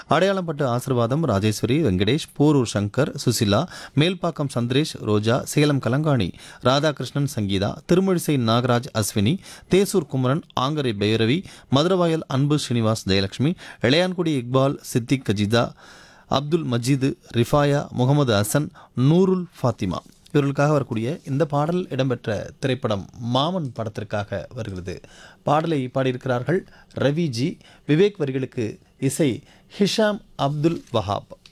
அடையாளம்பட்டு ஆசிர்வாதம் ராஜேஸ்வரி வெங்கடேஷ் போரூர் சங்கர் சுசிலா மேல்பாக்கம் சந்திரேஷ் ரோஜா சேலம் கலங்காணி ராதாகிருஷ்ணன் சங்கீதா திருமழிசை நாகராஜ் அஸ்வினி தேசூர் குமரன் ஆங்கரை பைரவி மதுரவாயல் அன்பு ஸ்ரீனிவாஸ் ஜெயலட்சுமி இளையான்குடி இக்பால் சித்திக் கஜிதா அப்துல் மஜீது ரிஃபாயா முகமது ஹசன் நூருல் ஃபாத்திமா இவர்களுக்காக வரக்கூடிய இந்த பாடல் இடம்பெற்ற திரைப்படம் மாமன் படத்திற்காக வருகிறது பாடலை பாடியிருக்கிறார்கள் ரவிஜி விவேக் வரிகளுக்கு இசை ஹிஷாம் அப்துல் வஹாப்